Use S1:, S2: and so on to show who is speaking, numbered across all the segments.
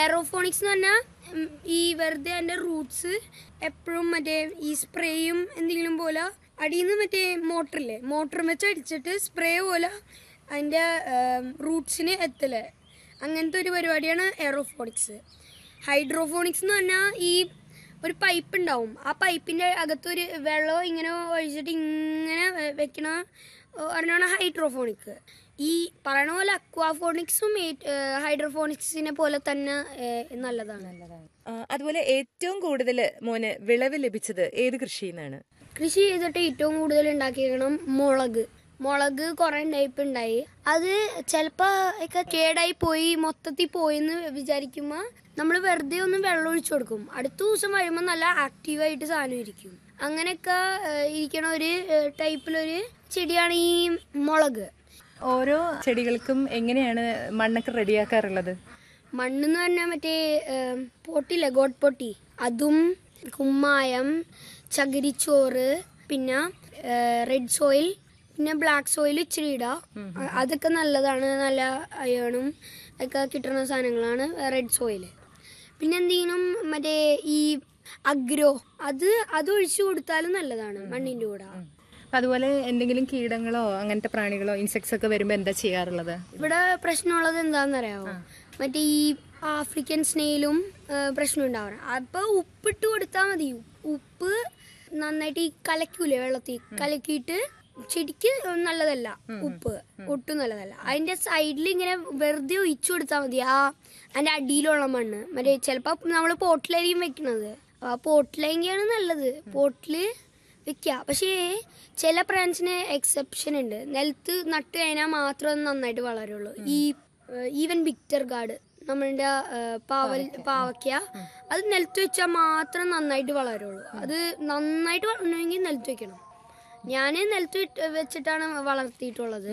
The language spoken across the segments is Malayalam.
S1: എയറോഫോണിക്സ് എന്ന് പറഞ്ഞാൽ ഈ വെറുതെ അതിന്റെ റൂട്ട്സ് എപ്പോഴും മറ്റേ ഈ സ്പ്രേയും എന്തെങ്കിലും പോലെ അടിയിൽ നിന്ന് മറ്റേ മോട്ടറില്ലേ മോട്ടർ വെച്ച് അടിച്ചിട്ട് സ്പ്രേ പോലെ അതിന്റെ റൂട്ട്സിന് എത്തല് അങ്ങനത്തെ ഒരു പരിപാടിയാണ് എയറോഫോണിക്സ് ഹൈഡ്രോഫോണിക്സ് എന്ന് പറഞ്ഞാൽ ഈ ഒരു പൈപ്പ് ഉണ്ടാവും ആ പൈപ്പിന്റെ അകത്തൊരു വെള്ളം ഇങ്ങനെ ഒഴിച്ചിട്ട് ഇങ്ങനെ വെ- വെക്കണ ഒരെണ്ണമാണ് ഹൈഡ്രോഫോണിക് ഈ പറയണ പോലെ അക്വാഫോണിക്സും ഹൈഡ്രോഫോണിക്സിനെ പോലെ തന്നെ ഏഹ്, നല്ലതാണ്
S2: ആ, അതുപോലെ ഏറ്റവും കൂടുതൽ മോന് വിളവ് ലഭിച്ചത് ഏത് കൃഷിയിൽ നിന്നാണ്
S1: കൃഷി ചെയ്തിട്ട് ഏറ്റവും കൂടുതൽ ഉണ്ടാക്കിയിരിക്കണം മുളക് മുളക് കുറെ ടൈപ്പ് ഉണ്ടായി അത് ചിലപ്പോ ഒക്കെ കേടായി പോയി മൊത്തത്തിൽ പോയെന്ന് വിചാരിക്കുമ്പോ നമ്മൾ വെറുതെ ഒന്ന് വെള്ളം ഒഴിച്ചു കൊടുക്കും അടുത്ത ദിവസം വരുമ്പോൾ നല്ല ആക്റ്റീവായിട്ട് സാധനം ഇരിക്കും അങ്ങനെയൊക്കെ ഏഹ്, ഇരിക്കണ ഒരു ഏഹ്, ടൈപ്പിലൊരു ചെടിയാണ് ഈ മുളക്
S2: ഓരോ ചെടികൾക്കും എങ്ങനെയാണ് മണ്ണൊക്കെ റെഡിയാക്കാറുള്ളത്
S1: മണ്ണെന്ന് പറഞ്ഞാൽ മറ്റേ ഏം, പൊട്ടില്ലേ ഗോഡ് പൊട്ടി അതും കുമ്മായം ചകിരിച്ചോറ് പിന്നെ റെഡ് സോയിൽ പിന്നെ ബ്ലാക്ക് സോയിൽ ഇച്ചിരി ഇടാം അ- അതൊക്കെ നല്ലതാണ് നല്ല അയണും ഒക്കെ കിട്ടുന്ന സാധനങ്ങളാണ് റെഡ് സോയിൽ പിന്നെ എന്തെങ്കിലും മറ്റേ ഈ അഗ്രോ അത് അത് ഒഴിച്ചു കൊടുത്താലും നല്ലതാണ് മണ്ണിന്റെ കൂടെ
S2: അപ്പൊ അതുപോലെ എന്തെങ്കിലും കീടങ്ങളോ അങ്ങനത്തെ പ്രാണികളോ ഇൻസെക്ട്സ് ഒക്കെ വരുമ്പോ എന്താ ചെയ്യാറുള്ളത്
S1: ഇവിടെ പ്രശ്നമുള്ളത് എന്താണെന്നറിയാമോ മറ്റേ ഈ ആഫ്രിക്കൻ സ്നെയിലും പ്രശ്നം ഉണ്ടാവാറ് അപ്പൊ ഉപ്പിട്ട് കൊടുത്താൽ മതി ഉപ്പ് നന്നായിട്ട് ഈ കലക്കൂലേ വെള്ളത്തിൽ കലക്കിയിട്ട് ചെടിക്ക് നല്ലതല്ല ഉപ്പ് ഒട്ടും നല്ലതല്ല അതിന്റെ സൈഡിൽ ഇങ്ങനെ വെറുതെ ഒഴിച്ചു കൊടുത്താൽ മതി ആ അതിന്റെ അടിയിലുള്ള മണ്ണ് മറ്റേ ചിലപ്പോ നമ്മൾ പോട്ടിലായിരിക്കും വെക്കണത് ആ പോട്ടിലെങ്കിയാണ് നല്ലത് പോട്ടില് വെക്കുക പക്ഷേ ചില പ്ലാന്റ്സിന് എക്സെപ്ഷൻ ഉണ്ട് നിലത്ത് നട്ട് കഴിഞ്ഞാൽ മാത്രമേ അത് നന്നായിട്ട് വളരുള്ളൂ ഈ ഈവൻ വിക്ടർ ഗാർഡ് നമ്മളുടെ ഏഹ്, പാവൽ പാവയ്ക്ക അത് നിലത്ത് വെച്ചാൽ മാത്രം നന്നായിട്ട് വളരുള്ളൂ അത് നന്നായിട്ട് വളരണമെങ്കിൽ നിലത്ത് വെക്കണം ഞാൻ നിലത്ത് ഇട്ട് വെച്ചിട്ടാണ് വളർത്തിയിട്ടുള്ളത്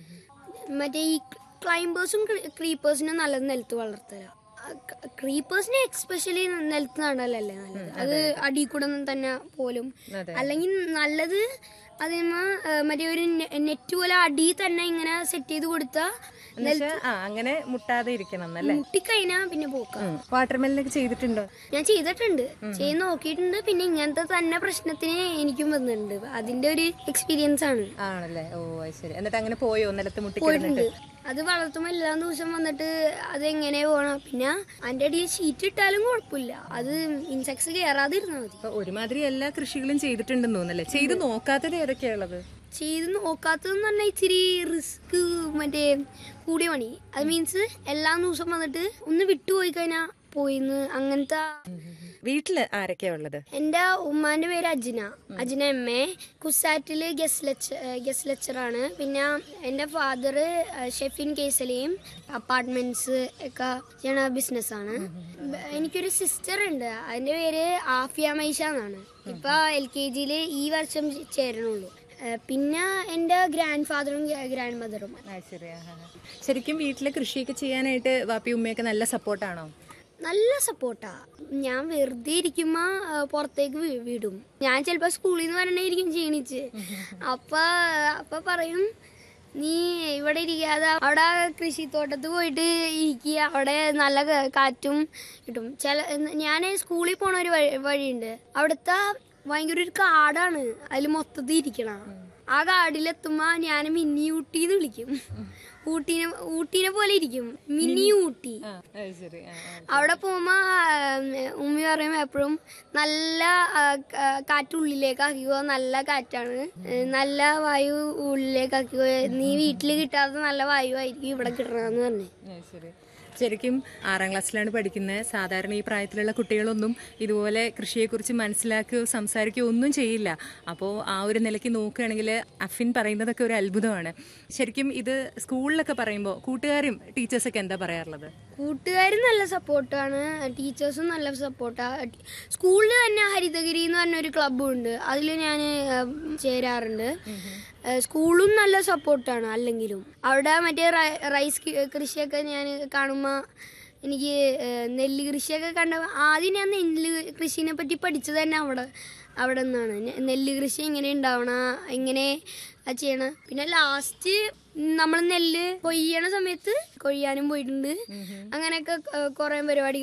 S1: മറ്റേ ഈ ക്ലൈംബേഴ്സും ക്രീപ്പേഴ്സിനും നല്ലത് നിലത്ത് വളർത്തല ക്രീപ്പേഴ്സിനെ എക്സ്പെഷ്യലി നിലത്ത് നടലല്ലേ നല്ലത് അത് അടി കൂടെ തന്നെ പോലും
S2: അതെ.
S1: അല്ലെങ്കിൽ നല്ലത് അതിന് മറ്റേ ഒരു നെറ്റ് പോലെ അടി തന്നെ ഇങ്ങനെ സെറ്റ് ചെയ്ത് കൊടുത്താൽ
S2: എന്നുവെച്ചാ ആ അങ്ങനെ മുട്ടാതെ ഇരിക്കണം എന്നല്ലേ
S1: മുട്ടിക്കഴിഞ്ഞാ പിന്നെ പോക്കാം
S2: വാട്ടർമെല്ലൊക്കെ ചെയ്തിട്ടുണ്ടോ
S1: ഞാൻ ചെയ്തിട്ടുണ്ട് ചെയ്ത് നോക്കിയിട്ടുണ്ട് പിന്നെ ഇങ്ങനത്തെ തന്നെ പ്രശ്നത്തിന് എനിക്കും വന്നിട്ടുണ്ട് അതിന്റെ ഒരു എക്സ്പീരിയൻസ് ആണ്
S2: ആണല്ലേ ഓ അത് ശരി എന്നിട്ട് അങ്ങനെ പോയോ നിലത്ത് മുട്ടി
S1: പോയിട്ടുണ്ട് അത് വളർത്തുമ്പോൾ എല്ലാ ദിവസം വന്നിട്ട് അത് എങ്ങനെ പോകണം പിന്നെ അതിന്റെ അടിയിൽ ഷീറ്റ് ഇട്ടാലും കുഴപ്പമില്ല അത് ഇൻസെക്ട്സ് കയറാതിരുന്നാൽ മതി
S2: അപ്പൊ ഒരുമാതിരി എല്ലാ കൃഷികളും ചെയ്തിട്ടുണ്ടെന്ന് തോന്നല്ലേ ചെയ്ത് നോക്കാത്തത് ഏതൊക്കെയുള്ളത്
S1: ചെയ്ത് നോക്കാത്തതെന്ന് പറഞ്ഞാൽ ഇച്ചിരി റിസ്ക് മറ്റേ കൂടിയ പണി അത് മീൻസ് എല്ലാ ദിവസം വന്നിട്ട് ഒന്ന് വിട്ടുപോയി കഴിഞ്ഞാൽ പോയിന്ന് അങ്ങനത്തെ
S2: വീട്ടില് ആരൊക്കെയാ ഉള്ളത്
S1: എന്റെ ഉമ്മാന്റെ പേര് അജ്ന അജ്ന എം എ കുസാറ്റില് ഗസ്റ്റ് ലെക്ചർ ഗസ്റ്റ് ലെക്ചറാണ് പിന്നെ എന്റെ ഫാദർ ഷെഫിൻ കേസലിയും അപ്പാർട്ട്മെന്റ്സ് ഒക്കെ ചെയ്യണ ബിസിനസ്സാണ് എനിക്കൊരു സിസ്റ്റർ ഉണ്ട് അതിന്റെ പേര് ആഫിയ മൈഷ എന്നാണ് ഇപ്പൊ എൽ കെ ജിയില് ഈ വർഷം ചേരണുള്ളൂ ഏഹ് പിന്നെ എന്റെ ഗ്രാൻഡ് ഫാദറും ഗ്രാൻഡ് മദറും
S2: ആ, ശരി ആ, ആ, ആ. ശരിക്കും വീട്ടിലെ കൃഷിയൊക്കെ ചെയ്യാനായിട്ട് വാപ്പി ഉമ്മയൊക്കെ നല്ല സപ്പോർട്ടാണോ
S1: നല്ല സപ്പോർട്ടാ ഞാൻ വെറുതെ ഇരിക്കുമ്പോ ആ, പുറത്തേക്ക് വി- വിടും ഞാൻ ചിലപ്പോ സ്കൂളിൽ നിന്ന് വരണായിരിക്കും ക്ഷീണിച്ച് അപ്പൊ അപ്പൊ പറയും നീ ഇവിടെ ഇരിക്കാതെ അവിടെ കൃഷിത്തോട്ടത്ത് പോയിട്ട് ഇരിക്കുക അവിടെ നല്ല ക- കാറ്റും കിട്ടും ചില ഞാൻ സ്കൂളിൽ പോണ ഒരു വഴി- വഴിയുണ്ട് അവിടുത്തെ ഭയങ്കര ഒരു കാടാണ് അതിൽ മൊത്തത്തിൽ ഇരിക്കണം ആ കാടിലെത്തുമ്പോ ഞാൻ മിനി ഊട്ടിന്ന് വിളിക്കും ഊട്ടീനെ ഊട്ടീനെ പോലെ ഇരിക്കും മിനി ഊട്ടി
S2: ശരി
S1: അവിടെ പോകുമ്പോ ആം, ഉമ്മി പറയും എപ്പോഴും നല്ല ആ, ക- കാറ്റ് ഉള്ളിലേക്ക് ആക്കിക്കോ നല്ല കാറ്റാണ് ഏ, നല്ല വായു ഉള്ളിലേക്ക് ആക്കിക്കോ നീ വീട്ടിൽ കിട്ടാത്ത നല്ല വായു ആയിരിക്കും ഇവിടെ കിട്ടണമെന്ന് പറഞ്ഞു
S2: ശരി ശരിക്കും ആറാം ക്ലാസ്സിലാണ് പഠിക്കുന്നത് സാധാരണ ഈ പ്രായത്തിലുള്ള കുട്ടികളൊന്നും ഇതുപോലെ കൃഷിയെക്കുറിച്ച് മനസ്സിലാക്കുകയോ സംസാരിക്കുകയോ ഒന്നും ചെയ്യില്ല അപ്പോൾ ആ ഒരു നിലയ്ക്ക് നോക്കുകയാണെങ്കിൽ അഫിൻ പറയുന്നതൊക്കെ ഒരു അത്ഭുതമാണ് ശരിക്കും ഇത് സ്കൂളിലൊക്കെ പറയുമ്പോൾ കൂട്ടുകാരും ടീച്ചേഴ്സൊക്കെ എന്താ പറയാറുള്ളത്
S1: കൂട്ടുകാരും നല്ല സപ്പോർട്ടാണ് ടീച്ചേഴ്സും നല്ല സപ്പോർട്ടാ സ്കൂളിൽ തന്നെ ഹരിതഗിരി എന്ന് പറഞ്ഞ ഒരു ക്ലബ്ബും ഉണ്ട് അതിൽ ഞാൻ ചേരാറുണ്ട് ഏഹ് സ്കൂളും നല്ല സപ്പോർട്ടാണ് അല്ലെങ്കിലും അവിടെ മറ്റേ റൈ- റൈസ് കി- കൃഷിയൊക്കെ ഞാൻ കാണുമ്പോൾ എനിക്ക് ഏഹ് നെല്ല് കൃഷിയൊക്കെ കണ്ട ആദ്യം ഞാൻ നെല്ല് കൃഷിനെ പറ്റി പഠിച്ചത് തന്നെ അവിടെ അവിടെ നിന്നാണ് നെ- നെല്ല് കൃഷി എങ്ങനെ ഉണ്ടാവണ എങ്ങനെ അത് ചെയ്യണ പിന്നെ ലാസ്റ്റ് നമ്മൾ നെല്ല് കൊയ്യണ സമയത്ത് കൊയ്യാനും പോയിട്ടുണ്ട് അങ്ങനെയൊക്കെ കുറെ പരിപാടികൾ